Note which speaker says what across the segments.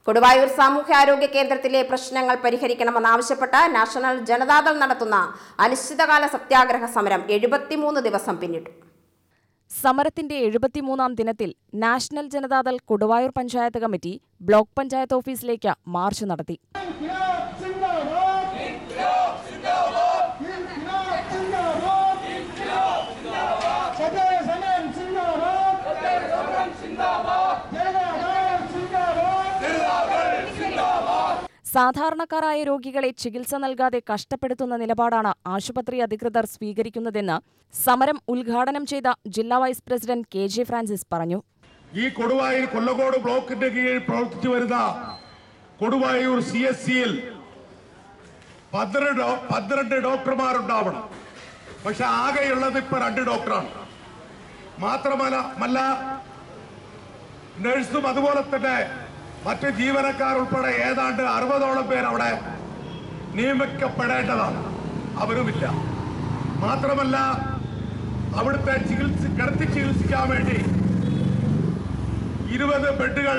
Speaker 1: കൊടുവായൂർ സാമൂഹ്യാരോഗ്യ കേന്ദ്രത്തിലെ പ്രശ്നങ്ങൾ പരിഹരിക്കണമെന്നാവശ്യപ്പെട്ട് നാഷണൽ ജനതാദൾ നടത്തുന്ന അനിശ്ചിതകാല സത്യാഗ്രഹ സമരം എഴുപത്തിമൂന്ന് ദിവസം പിന്നിട്ടു
Speaker 2: സമരത്തിന്റെ എഴുപത്തിമൂന്നാം ദിനത്തിൽ national Janata Dal Koduvayur panchayat committee block panchayat ഓഫീസിലേക്ക് മാർച്ച് നടത്തി
Speaker 3: ഇൻക്ലാബ് സിന്ദാബാദ് ഇൻക്ലാബ് സിന്ദാബാദ് ഇൻക്ലാബ് സിന്ദാബാദ് സദയ സമരം സിന്ദാബാദ് സദയ സമരം സിന്ദാബാദ് ജനതാദൾ സിന്ദാബാദ്
Speaker 2: സാധാരണക്കാരായ രോഗികളെ ചികിത്സ നൽകാതെ കഷ്ടപ്പെടുത്തുന്ന നിലപാടാണ് ആശുപത്രി അധികൃതർ സ്വീകരിക്കുന്നതെന്ന് സമരം ഉദ്ഘാടനം ചെയ്ത ജില്ലാ vice president K J Francis പറഞ്ഞു
Speaker 4: ഈ കൊടുവായൂർ കൊല്ലക്കോട് ബ്ലോക്കിന്റെ കീഴിൽ പ്രവർത്തിച്ചു വരുന്ന കൊടുവായൂർ സി എസ് സിയിൽ പന്ത്രണ്ട് ഡോ- പന്ത്രണ്ട് ഡോക്ടർമാരുണ്ടാവണം പക്ഷെ ആകെയുള്ളത് ഇപ്പൊ രണ്ട് ഡോക്ടറാണ് മാത്രമല്ല മല്ല നഴ്സും അതുപോലെ തന്നെ മറ്റ് ജീവനക്കാർ ഉൾപ്പെടെ ഏതാണ്ട് അറുപതോളം പേർ അവിടെ നിയമിക്കപ്പെടേണ്ടതാണ് അവരുമില്ല മാത്രമല്ല അവിടുത്തെ ചികിത്സ കിടത്തി ചികിത്സിക്കാൻ വേണ്ടി ഇരുപത് ബെഡുകൾ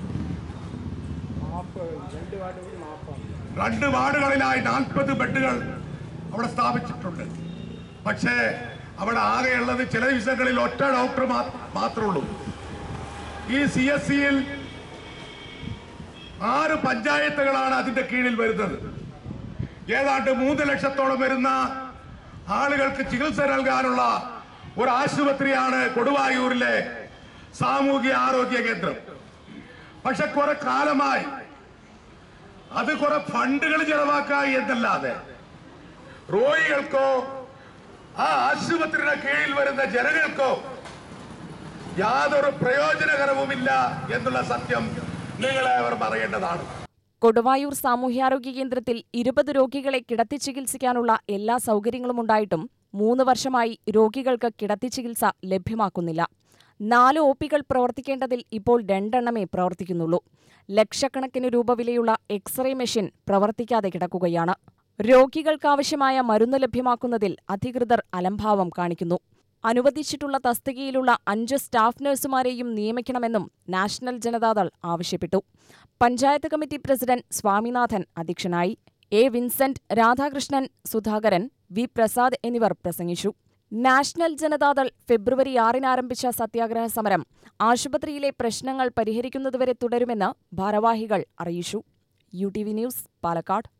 Speaker 4: രണ്ട് വാർഡുകളിലായി നാൽപ്പത് ബെഡുകൾ അവിടെ സ്ഥാപിച്ചിട്ടുണ്ട് പക്ഷേ അവിടെ ആകെയുള്ളത് ചില ദിവസങ്ങളിൽ ഒറ്റ ഡോക്ടർ മാ- മാത്രമേ ഉള്ളൂ ഈ സി എസ് സിയിൽ ആറ് പഞ്ചായത്തുകളാണ് അതിന്റെ കീഴിൽ വരുന്നത് ഏതാണ്ട് മൂന്ന് ലക്ഷത്തോളം വരുന്ന ആളുകൾക്ക് ചികിത്സ നൽകാനുള്ള ഒരു ആശുപത്രിയാണ് കൊടുവായൂരിലെ സാമൂഹ്യ ആരോഗ്യ കേന്ദ്രം പക്ഷെ കുറെ കാലമായി അത് കുറെ ഫണ്ടുകൾ ചെലവാക്കുക എന്നല്ലാതെ രോഗികൾക്കോ ആ ആശുപത്രിയുടെ കീഴിൽ വരുന്ന ജനങ്ങൾക്കോ യാതൊരു പ്രയോജനകരവുമില്ല എന്നുള്ള സത്യം നിങ്ങളെ അവർ പറയേണ്ടതാണ്
Speaker 2: കൊടുവായൂർ സാമൂഹ്യാരോഗ്യ കേന്ദ്രത്തിൽ ഇരുപത് രോഗികളെ കിടത്തി ചികിത്സിക്കാനുള്ള എല്ലാ സൗകര്യങ്ങളുമുണ്ടായിട്ടും മൂന്ന് വർഷമായി രോഗികൾക്ക് കിടത്തി ചികിത്സ ലഭ്യമാക്കുന്നില്ല നാല് ഒ പികൾ പ്രവർത്തിക്കേണ്ടതിൽ ഇപ്പോൾ രണ്ടെണ്ണമേ പ്രവർത്തിക്കുന്നുള്ളൂ ലക്ഷക്കണക്കിന് രൂപ വിലയുള്ള എക്സ്റേ മെഷീൻ പ്രവർത്തിക്കാതെ കിടക്കുകയാണ് രോഗികൾക്കാവശ്യമായ മരുന്ന് ലഭ്യമാക്കുന്നതിൽ അധികൃതർ അലംഭാവം കാണിക്കുന്നു അനുവദിച്ചിട്ടുള്ള തസ്തികയിലുള്ള അഞ്ച് സ്റ്റാഫ് നഴ്സുമാരെയും നിയമിക്കണമെന്നും നാഷണൽ ജനതാദൾ ആവശ്യപ്പെട്ടു പഞ്ചായത്ത് കമ്മിറ്റി പ്രസിഡന്റ് സ്വാമിനാഥൻ അധ്യക്ഷനായി A Vincent Radhakrishnan Sudhakaran V Prasad എന്നിവർ പ്രസംഗിച്ചു നാഷണൽ ജനതാദൾ ഫെബ്രുവരി ആറിന് ആരംഭിച്ച സത്യാഗ്രഹ സമരം ആശുപത്രിയിലെ പ്രശ്നങ്ങൾ പരിഹരിക്കുന്നതുവരെ തുടരുമെന്ന് ഭാരവാഹികൾ അറിയിച്ചു U T V news Palakkad